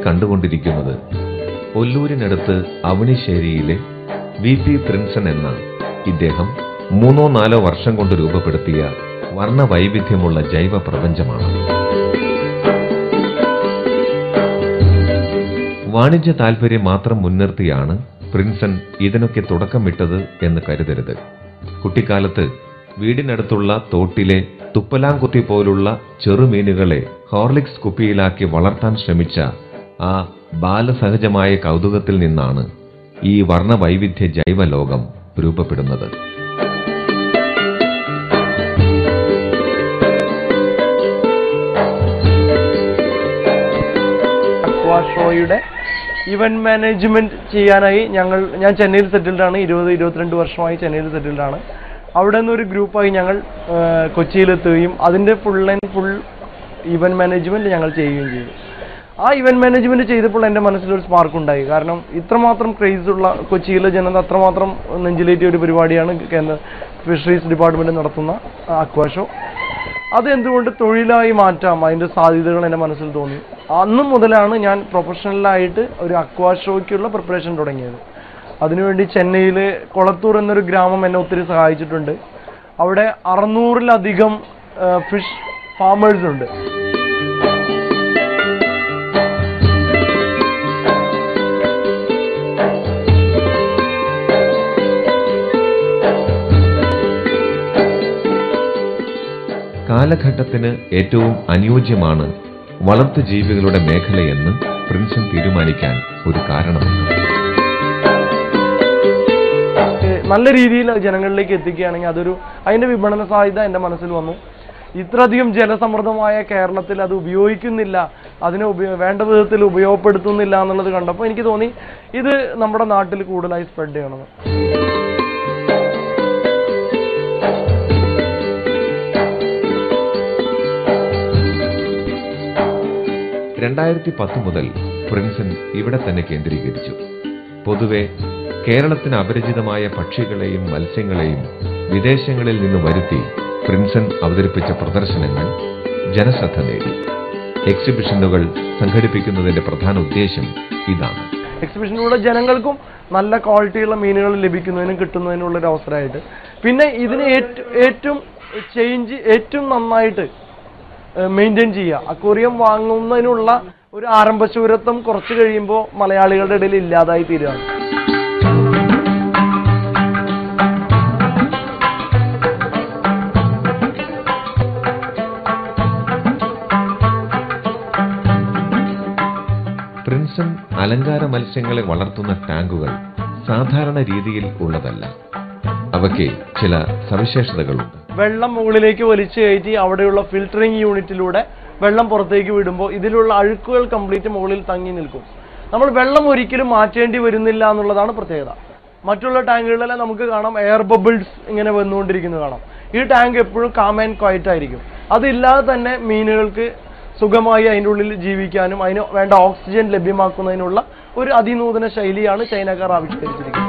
കണ്ടുകൊണ്ടിരിക്കുന്നത് ഒല്ലൂരിനടുത്ത് അവണിശ്ശേരിയിലെ വി പി പ്രിൻസൺ എന്ന ഇദ്ദേഹം മൂന്നോ നാലോ വർഷം കൊണ്ട് രൂപപ്പെടുത്തിയ വർണ്ണവൈവിധ്യമുള്ള ജൈവ പ്രപഞ്ചമാണ് വാണിജ്യ താൽപര്യം മാത്രം മുൻനിർത്തിയാണ് പ്രിൻസൺ ഇതിനൊക്കെ തുടക്കമിട്ടത് എന്ന് കരുതരുത് കുട്ടിക്കാലത്ത് വീടിനടുത്തുള്ള തോട്ടിലെ തുപ്പലാംകുത്തി പോലുള്ള ചെറുമീനുകളെ ഹോർലിക്സ് കുപ്പിയിലാക്കി വളർത്താൻ ശ്രമിച്ച ആ ബാലസഹജമായ കൗതുകത്തിൽ നിന്നാണ് ഈ വർണ്ണവൈവിധ്യ ജൈവ ലോകം രൂപപ്പെടുന്നത് അക്വാ ഷോയുടെ ഇവന്റ് മാനേജ്മെന്റ് ചെയ്യാനായി ഞങ്ങൾ ഞാൻ ചെന്നൈയിൽ സെറ്റിൽഡ് ആണ് ഇരുപത് ഇരുപത്തിരണ്ട് വർഷമായി ചെന്നൈയിൽ സെറ്റിൽഡ് ആണ് അവിടെ നിന്ന് ഒരു ഗ്രൂപ്പായി ഞങ്ങൾ ആ, കൊച്ചിയിലെത്തുകയും അതിന്റെ full and full event management ഞങ്ങൾ ചെയ്യുകയും ചെയ്തു ആ ഇവന്റ് മാനേജ്മെന്റ് ചെയ്തപ്പോൾ എൻ്റെ മനസ്സിലൊരു സ്പാർക്ക് ഉണ്ടായി കാരണം ഇത്രമാത്രം ക്രേസ് ഉള്ള കൊച്ചിയിലെ ജനത അത്രമാത്രം നെഞ്ചിലേറ്റിയ ഒരു പരിപാടിയാണ് കേന്ദ്ര ഫിഷറീസ് ഡിപ്പാർട്ട്മെന്റ് നടത്തുന്ന അക്വാ ഷോ അത് എന്തുകൊണ്ട് തൊഴിലായി മാറ്റാം അതിന്റെ സാധ്യതകൾ എൻ്റെ മനസ്സിൽ തോന്നി അന്ന് മുതലാണ് ഞാൻ പ്രൊഫഷണലായിട്ട് ഒരു അക്വാ ഷോയ്ക്കുള്ള പ്രിപ്പറേഷൻ തുടങ്ങിയത് അതിനുവേണ്ടി ചെന്നൈയിൽ കൊളത്തൂർ എന്നൊരു ഗ്രാമം എന്നെ ഒത്തിരി സഹായിച്ചിട്ടുണ്ട് അവിടെ അറുന്നൂറിലധികം ഫിഷ് ഫാമേഴ്സ് ഉണ്ട് കാലഘട്ടത്തിന് ഏറ്റവും അനുയോജ്യമാണ് വളർത്തുജീവികളുടെ മേഖലയെന്ന് പ്രിൻസൺ തീരുമാനിക്കാൻ ഒരു കാരണമുണ്ട് ഏഹ് നല്ല രീതിയിൽ അത് ജനങ്ങളിലേക്ക് എത്തിക്കുകയാണെങ്കിൽ അതൊരു അതിന്റെ വിപണന സാധ്യത എൻ്റെ മനസ്സിൽ വന്നു ഇത്രയധികം ജലസമൃദ്ധമായ കേരളത്തിൽ അത് ഉപയോഗിക്കുന്നില്ല അതിനെ ഉപയോ വേണ്ട വിധത്തിൽ ഉപയോഗപ്പെടുത്തുന്നില്ല എന്നുള്ളത് കണ്ടപ്പോൾ എനിക്ക് തോന്നി ഇത് നമ്മുടെ നാട്ടിൽ കൂടുതലായി സ്പ്രെഡ് ചെയ്യണമെന്ന് രണ്ടായിരത്തി പത്ത് മുതൽ പ്രിൻസൺ ഇവിടെ തന്നെ കേന്ദ്രീകരിച്ചു പൊതുവെ കേരളത്തിന് അപരിചിതമായ പക്ഷികളെയും മത്സ്യങ്ങളെയും വിദേശങ്ങളിൽ നിന്ന് വരുത്തി പ്രിൻസൺ അവതരിപ്പിച്ച പ്രദർശനങ്ങൾ ജനശ്രദ്ധ നേടി എക്സിബിഷനുകൾ സംഘടിപ്പിക്കുന്നതിന്റെ പ്രധാന ഉദ്ദേശം ഇതാണ് എക്സിബിഷനിലൂടെ ജനങ്ങൾക്കും നല്ല ക്വാളിറ്റിയുള്ള മീനുകൾ ലഭിക്കുന്നതിനും കിട്ടുന്നതിനുള്ള ഒരു അവസരമായിട്ട് പിന്നെ ഇതിന് ഏറ്റ- ഏറ്റവും ചേഞ്ച് ഏറ്റവും നന്നായിട്ട് മെയിൻറ്റെയിൻ ചെയ്യുക അക്വേറിയം വാങ്ങുന്നതിനുള്ള ഒരു ആരംഭശൂരത്വം കുറച്ച് കഴിയുമ്പോൾ മലയാളികളുടെ ഇടയിൽ ഇല്ലാതായി തീരുകയാണ് പ്രിൻസൺ അലങ്കാര മത്സ്യങ്ങളെ വളർത്തുന്ന ടാങ്കുകൾ സാധാരണ രീതിയിൽ ഉള്ളതല്ല അവയ്ക്ക് ചില സവിശേഷതകളുണ്ട് വെള്ളം മുകളിലേക്ക് വലിച്ചു കയറ്റി അവിടെയുള്ള ഫിൽറ്ററിംഗ് യൂണിറ്റിലൂടെ വെള്ളം പുറത്തേക്ക് വിടുമ്പോൾ ഇതിലുള്ള അഴുക്കുകൾ കംപ്ലീറ്റ് മുകളിൽ തങ്ങി നിൽക്കും നമ്മൾ വെള്ളം ഒരിക്കലും മാറ്റേണ്ടി വരുന്നില്ല എന്നുള്ളതാണ് പ്രത്യേകത മറ്റുള്ള ടാങ്കുകളിലെല്ലാം നമുക്ക് കാണാം എയർ ബബിൾസ് ഇങ്ങനെ വന്നുകൊണ്ടിരിക്കുന്നത് കാണാം ഈ ടാങ്ക് എപ്പോഴും കാം ആൻഡ് ക്വയറ്റ് ആയിരിക്കും അതില്ലാതെ തന്നെ മീനുകൾക്ക് സുഖമായി അതിൻ്റെ ഉള്ളിൽ ജീവിക്കാനും അതിന് വേണ്ട ഓക്സിജൻ ലഭ്യമാക്കുന്നതിനുള്ള ഒരു അതിനൂതന ശൈലിയാണ് ചൈനക്കാർ ആവിഷ്കരിച്ചിരിക്കുന്നത്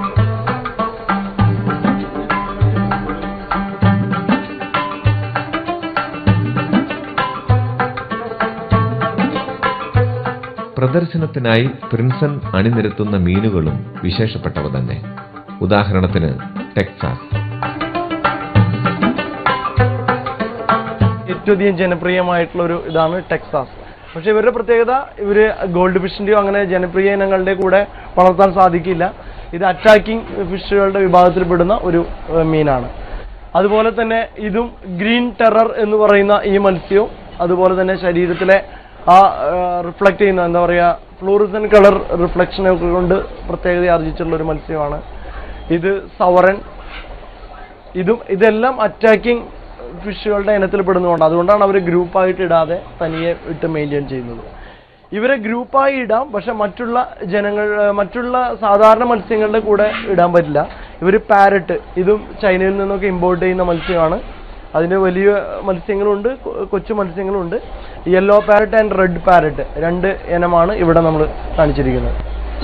പ്രദർശനത്തിനായി പ്രിൻസൺ അണിനിരത്തുന്ന മീനുകളും വിശേഷപ്പെട്ടവ തന്നെ ഉദാഹരണത്തിന് ടെക്സാസ് ഏറ്റവും അധികം ജനപ്രിയമായിട്ടുള്ള ഒരു ഇതാണ് ടെക്സാസ് പക്ഷെ ഇവരുടെ പ്രത്യേകത ഇവര് ഗോൾഡ് ഫിഷിന്റെയോ അങ്ങനെ ജനപ്രിയ ഇനങ്ങളുടെ കൂടെ വളർത്താൻ സാധിക്കില്ല ഇത് അറ്റാക്കിംഗ് ഫിഷുകളുടെ വിഭാഗത്തിൽപ്പെടുന്ന ഒരു ഏഹ്, മീനാണ് അതുപോലെ തന്നെ ഇതും ഗ്രീൻ ടെറർ എന്ന് പറയുന്ന ഈ മത്സ്യവും അതുപോലെ തന്നെ ശരീരത്തിലെ ആ റിഫ്ലക്ട് ചെയ്യുന്ന എന്താ പറയുക ഫ്ലൂറിസൻ കളർ റിഫ്ലക്ഷനൊക്കെ കൊണ്ട് പ്രത്യേകത ആർജിച്ചിട്ടുള്ള ഒരു മത്സ്യമാണ് ഇത് സവറൻ ഇതും ഇതെല്ലാം അറ്റാക്കിംഗ് ഫിഷുകളുടെ ഇനത്തിൽ പെടുന്നതുകൊണ്ട് അതുകൊണ്ടാണ് അവർ ഗ്രൂപ്പായിട്ട് ഇടാതെ തനിയെ ഇട്ട് മെയിൻറ്റെയിൻ ചെയ്യുന്നത് ഇവരെ ഗ്രൂപ്പായി ഇടാം പക്ഷെ മറ്റുള്ള ജനങ്ങൾ ഏഹ് മറ്റുള്ള സാധാരണ മത്സ്യങ്ങളുടെ കൂടെ ഇടാൻ പറ്റില്ല ഇവർ പാരറ്റ് ഇതും ചൈനയിൽ നിന്നൊക്കെ ഇമ്പോർട്ട് ചെയ്യുന്ന മത്സ്യമാണ് അതിന് വലിയ മത്സ്യങ്ങളുണ്ട് കൊ- കൊച്ചു മത്സ്യങ്ങളുണ്ട് yellow parrot and red parrot രണ്ട് ഇനമാണ് ഇവിടെ നമ്മൾ കാണിച്ചിരിക്കുന്നത്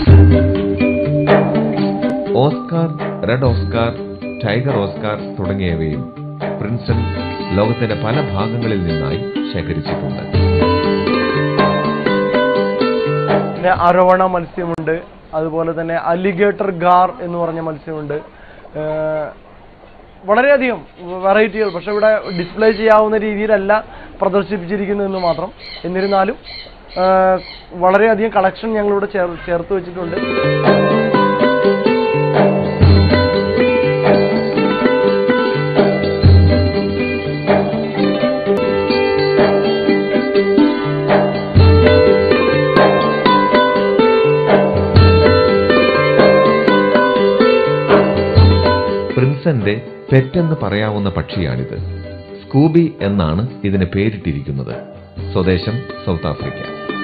Oscar red Oscar tiger Oscar തുടങ്ങിയവയും പ്രിൻസൺ ലോകത്തിന്റെ പല ഭാഗങ്ങളിൽ നിന്നായി ശേഖരിച്ചിട്ടുണ്ട് പിന്നെ അരവണ മത്സ്യമുണ്ട് അതുപോലെ തന്നെ അലിഗേറ്റർ ഗാർ എന്ന് പറഞ്ഞ മത്സ്യമുണ്ട് ഏഹ് വളരെയധികം വെറൈറ്റികൾ പക്ഷെ ഇവിടെ ഡിസ്പ്ലേ ചെയ്യാവുന്ന രീതിയിലല്ല പ്രദർശിപ്പിച്ചിരിക്കുന്നതെന്ന് മാത്രം എന്നിരുന്നാലും ഏഹ് വളരെയധികം കളക്ഷൻ ഞങ്ങളിവിടെ ചേർ ചേർത്ത് വെച്ചിട്ടുണ്ട് പ്രിൻസന്റെ പെറ്റെന്ന് പറയാവുന്ന പക്ഷിയാണിത് സ്കൂബി എന്നാണ് ഇതിന് പേരിട്ടിരിക്കുന്നത് സ്വദേശം സൗത്ത് ആഫ്രിക്ക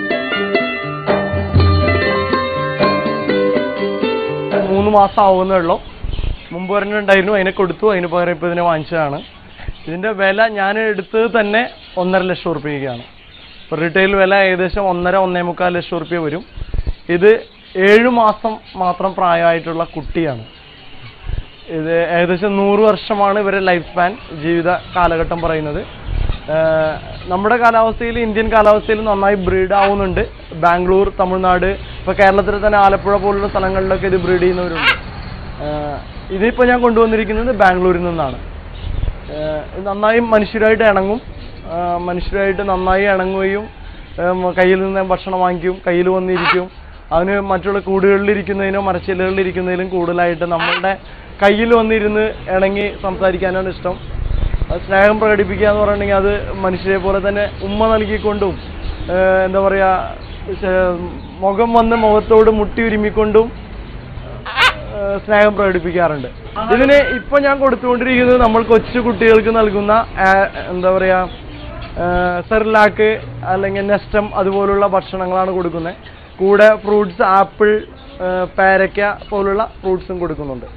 മൂന്ന് മാസം ആവുന്നേ ഉള്ളൂ മുമ്പ് പറഞ്ഞിട്ടുണ്ടായിരുന്നു അതിനെ കൊടുത്തു അതിന് പകരം ഇപ്പോൾ ഇതിനെ വാങ്ങിച്ചതാണ് ഇതിന്റെ വില ഞാൻ എടുത്തത് തന്നെ ഒന്നര ലക്ഷം റുപ്യക്കാണ് ഇപ്പോൾ റീറ്റെയിൽ വില ഏകദേശം ഒന്നര ഒന്നേ മുക്കാൽ ലക്ഷം റുപ്യ വരും ഇത് ഏഴു മാസം മാത്രം പ്രായമായിട്ടുള്ള കുട്ടിയാണ് ഇത് ഏകദേശം നൂറ് വർഷമാണ് ഇവരുടെ ലൈഫ് സ്പാൻ ജീവിത കാലഘട്ടം പറയുന്നത് ഏഹ് നമ്മുടെ കാലാവസ്ഥയിൽ ഇന്ത്യൻ കാലാവസ്ഥയിൽ നന്നായി ബ്രീഡ് ആവുന്നുണ്ട് ബാംഗ്ലൂർ തമിഴ്നാട് ഇപ്പൊ കേരളത്തിൽ തന്നെ ആലപ്പുഴ പോലുള്ള സ്ഥലങ്ങളിലൊക്കെ ഇത് ബ്രീഡ് ചെയ്യുന്നവരുണ്ട് ഏഹ് ഇതിപ്പോ ഞാൻ കൊണ്ടുവന്നിരിക്കുന്നത് ബാംഗ്ലൂരിൽ നിന്നാണ് ഏഹ് ഇത് നന്നായി മനുഷ്യരായിട്ട് ഇണങ്ങും ഏഹ് മനുഷ്യരായിട്ട് നന്നായി ഇണങ്ങുകയും ഏഹ് കയ്യിൽ നിന്ന് ഭക്ഷണം വാങ്ങിക്കും കയ്യിൽ വന്നിരിക്കും അവന് മറ്റുള്ള കൂടുകളിൽ ഇരിക്കുന്നതിനോ മരച്ചില്ലകളിൽ ഇരിക്കുന്നതിലും കൂടുതലായിട്ട് നമ്മളുടെ കയ്യിൽ വന്നിരുന്ന് ഇണങ്ങി സംസാരിക്കാനാണ് ഇഷ്ടം അത് സ്നേഹം പ്രകടിപ്പിക്കുക എന്ന് പറഞ്ഞിട്ടുണ്ടെങ്കിൽ അത് മനുഷ്യരെ പോലെ തന്നെ ഉമ്മ നൽകിക്കൊണ്ടും ഏഹ് എന്താ പറയാ ചെ- മുഖം വന്ന് മുഖത്തോട് മുട്ടി ഉരുമിക്കൊണ്ടും ഏഹ് സ്നേഹം പ്രകടിപ്പിക്കാറുണ്ട് ഇതിന് ഇപ്പൊ ഞാൻ കൊടുത്തുകൊണ്ടിരിക്കുന്നത് നമ്മൾ കൊച്ചു കുട്ടികൾക്ക് നൽകുന്ന ആ- എന്താ പറയാ സെർലാക്ക് അല്ലെങ്കിൽ നെസ്റ്റം അതുപോലുള്ള ഭക്ഷണങ്ങളാണ് കൊടുക്കുന്നത് കൂടെ ഫ്രൂട്ട്സ് ആപ്പിൾ പേരയ്ക്ക പോലുള്ള ഫ്രൂട്ട്സും കൊടുക്കുന്നുണ്ട്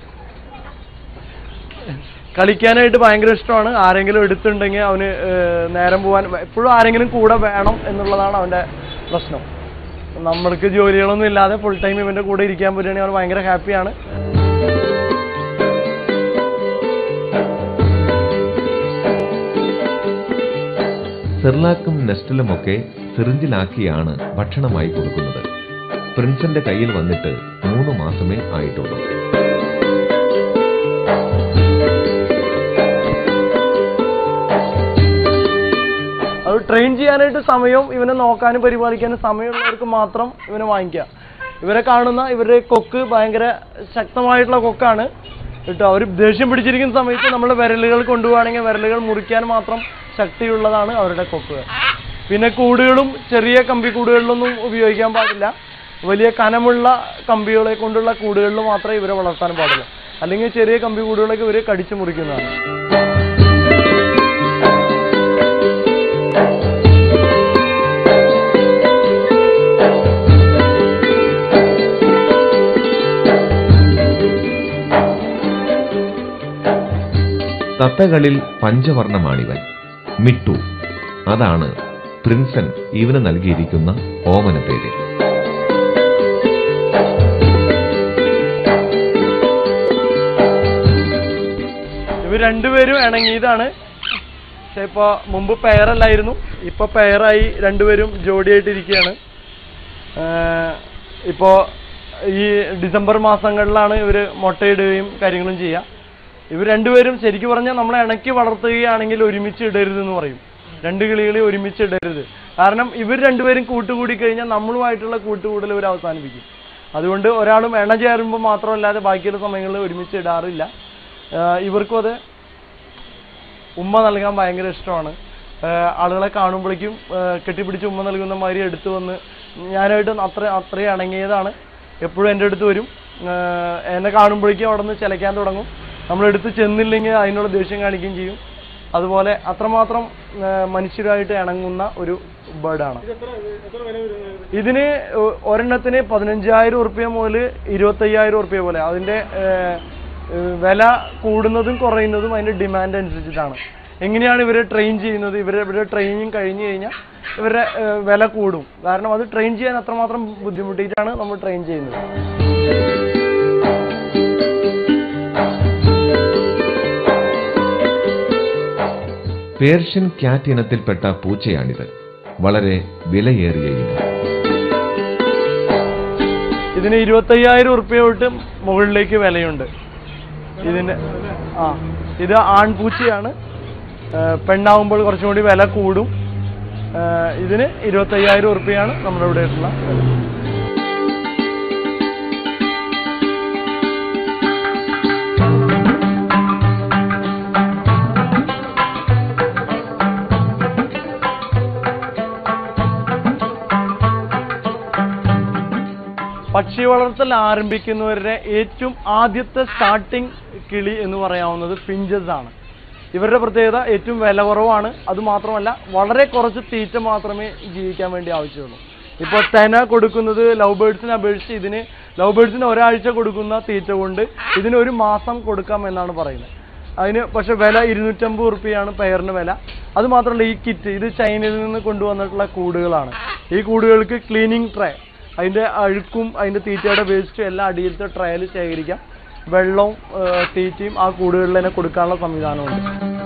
കളിക്കാനായിട്ട് ഭയങ്കര ഇഷ്ടമാണ് ആരെങ്കിലും എടുത്തിട്ടുണ്ടെങ്കിൽ അവന് ഏഹ് നേരം പോകാൻ എപ്പോഴും ആരെങ്കിലും കൂടെ വേണം എന്നുള്ളതാണ് അവന്റെ പ്രശ്നം നമ്മൾക്ക് ജോലികളൊന്നും ഇല്ലാതെ ഫുൾ ടൈം ഇവന്റെ കൂടെ ഇരിക്കാൻ പറ്റുകയാണെങ്കിൽ അവൻ ഭയങ്കര ഹാപ്പിയാണ് സെർലാക്കും നെസ്റ്റലുമൊക്കെ സിറിഞ്ചിലാക്കിയാണ് ഭക്ഷണമായി കൊടുക്കുന്നത് പ്രിൻസന്റെ കയ്യിൽ വന്നിട്ട് മൂന്ന് മാസമേ ആയിട്ടുള്ളൂ അത് ട്രെയിൻ ചെയ്യാനായിട്ട് സമയവും ഇവനെ നോക്കാനും പരിപാലിക്കാനും സമയമുള്ളവർക്ക് മാത്രം ഇവനെ വാങ്ങിക്കാം ഇവരെ കാണുന്ന ഇവരുടെ കൊക്ക് ഭയങ്കര ശക്തമായിട്ടുള്ള കൊക്കാണ് കേട്ടോ അവർ ദേഷ്യം പിടിച്ചിരിക്കുന്ന സമയത്ത് നമ്മൾ വിരലുകൾ കൊണ്ടുപോവുകയാണെങ്കിൽ വിരലുകൾ മുറിക്കാൻ മാത്രം ശക്തിയുള്ളതാണ് അവരുടെ കൊക്കുകൾ പിന്നെ കൂടുകളും ചെറിയ കമ്പി കൂടുകളിലൊന്നും ഉപയോഗിക്കാൻ പാടില്ല വലിയ കനമുള്ള കമ്പികളെ കൊണ്ടുള്ള കൂടുകളിൽ മാത്രമേ ഇവരെ വളർത്താൻ പാടുള്ളൂ അല്ലെങ്കിൽ ചെറിയ കമ്പി കൂടുകളൊക്കെ ഇവരെ കടിച്ചു മുറിക്കുന്നതാണ് തത്തകളിൽ പഞ്ചവർണ്ണമാണിവൻ മിട്ടു അതാണ് പ്രിൻസൻ ഇവന് നൽകിയിരിക്കുന്ന ഓമന പേര് ഇവർ രണ്ടുപേരും ഇണങ്ങിയതാണ് പക്ഷെ ഇപ്പൊ മുമ്പ് പെയറല്ലായിരുന്നു ഇപ്പൊ പെയറായി രണ്ടുപേരും ജോഡിയായിട്ട് ഇരിക്കുകയാണ് ആഹ് ഇപ്പോ ഈ ഡിസംബർ മാസങ്ങളിലാണ് ഇവര് മുട്ടയിടുകയും കാര്യങ്ങളും ചെയ്യുക ഇവർ രണ്ടുപേരും ശരിക്കും പറഞ്ഞാൽ നമ്മളെ ഇണക്കി വളർത്തുകയാണെങ്കിൽ ഒരുമിച്ച് ഇടരുത് എന്ന് പറയും രണ്ട് കിളികളെ ഒരുമിച്ച് ഇടരുത് കാരണം ഇവർ രണ്ടുപേരും കൂട്ടുകൂടി കഴിഞ്ഞാൽ നമ്മളുമായിട്ടുള്ള കൂട്ടുകൂടൽ ഇവർ അവസാനിപ്പിക്കും അതുകൊണ്ട് ഒരാളും ഇണ ചേരുമ്പോൾ മാത്രമല്ലാതെ ബാക്കിയുള്ള സമയങ്ങളിൽ ഒരുമിച്ച് ഇടാറില്ല ആഹ് ഇവർക്കും അത് ഉമ്മ നൽകാൻ ഭയങ്കര ഇഷ്ടമാണ് ആഹ് ആളുകളെ കാണുമ്പോഴേക്കും ആഹ് കെട്ടിപ്പിടിച്ച് ഉമ്മ നൽകുന്ന മാതിരി എടുത്തു വന്ന് ഞാനായിട്ട് അത്ര അത്രയും അണങ്ങിയതാണ് എപ്പോഴും എൻ്റെ അടുത്ത് വരും ആഹ് എന്നെ കാണുമ്പോഴേക്കും അവിടെ നിന്ന് ചിലയ്ക്കാൻ തുടങ്ങും നമ്മളെടുത്ത് ചെന്നില്ലെങ്കിൽ അതിനുള്ള ദേഷ്യം കാണിക്കുകയും ചെയ്യും അതുപോലെ അത്രമാത്രം ആഹ് മനുഷ്യരുമായിട്ട് ഇണങ്ങുന്ന ഒരു ബേർഡാണ് ഇതിന് ഒ- ഒരെണ്ണത്തിന് പതിനഞ്ചായിരം ഉറുപ്പ്യ മുതൽ ഇരുപത്തയ്യായിരം ഉറുപ്പ്യ പോലെ അതിന്റെ ഏഹ്, ഏഹ്, വില കൂടുന്നതും കുറയുന്നതും അതിന്റെ ഡിമാൻഡ് അനുസരിച്ചിട്ടാണ് എങ്ങനെയാണ് ഇവരെ ട്രെയിൻ ചെയ്യുന്നത് ഇവരെ ഇവരുടെ ട്രെയിനിങ് കഴിഞ്ഞു കഴിഞ്ഞാൽ ഇവരുടെ ഏഹ്, വില കൂടും കാരണം അത് ട്രെയിൻ ചെയ്യാൻ അത്രമാത്രം ബുദ്ധിമുട്ടിയിട്ടാണ് നമ്മൾ ട്രെയിൻ ചെയ്യുന്നത് പേർഷ്യൻ ക്യാറ്റ് ഇനത്തിൽപ്പെട്ട പൂച്ചയാണിത് വളരെ വിലയേറിയ ഇനം ഇതിന് ഇരുപത്തയ്യായിരം ഉറുപ്പ്യ തൊട്ട് മുകളിലേക്ക് വിലയുണ്ട് ഇതിന് ആ ഇത് ആൺപൂച്ചയാണ് ആ, പെണ്ണാവുമ്പോൾ കുറച്ചും കൂടി വില കൂടും ആ, ഇതിന് ഇരുപത്തയ്യായിരം ഉറുപ്പ്യാണ് നമ്മുടെ ഇവിടെ ആയിട്ടുള്ള വില പക്ഷി വളർത്തൽ ആരംഭിക്കുന്നവരുടെ ഏറ്റവും ആദ്യത്തെ സ്റ്റാർട്ടിംഗ് കിളി എന്ന് പറയാവുന്നത് ഫിഞ്ചസ് ആണ് ഇവരുടെ പ്രത്യേകത ഏറ്റവും വില കുറവാണ് അതുമാത്രമല്ല വളരെ കുറച്ച് തീറ്റ മാത്രമേ ജീവിക്കാൻ വേണ്ടി ആവശ്യമുള്ളൂ ഇപ്പോൾ തെന കൊടുക്കുന്നത് ലവ് ബേർഡ്സിനെ അപേക്ഷിച്ച് ഇതിന് ലവ് ബേർഡ്സിന് ഒരാഴ്ച കൊടുക്കുന്ന തീറ്റ കൊണ്ട് ഇതിന് ഒരു മാസം കൊടുക്കാം എന്നാണ് പറയുന്നത് അതിന് പക്ഷെ വില ഇരുന്നൂറ്റമ്പത് റുപ്യയാണ് പെയറിന് വില അത് മാത്രമല്ല ഈ കിറ്റ് ഇത് ചൈനയിൽ നിന്ന് കൊണ്ടുവന്നിട്ടുള്ള കൂടുകളാണ് ഈ കൂടുകൾക്ക് ക്ലീനിങ് ട്രേ അതിന്റെ അഴുക്കും അതിന്റെ തീറ്റയുടെ വേസ്റ്റും എല്ലാം അടിയിലത്തെ ട്രയൽ ശേഖരിക്കാം വെള്ളവും ഏഹ്, തീറ്റയും ആ കൂടുകളിൽ തന്നെ കൊടുക്കാനുള്ള സംവിധാനമുണ്ട്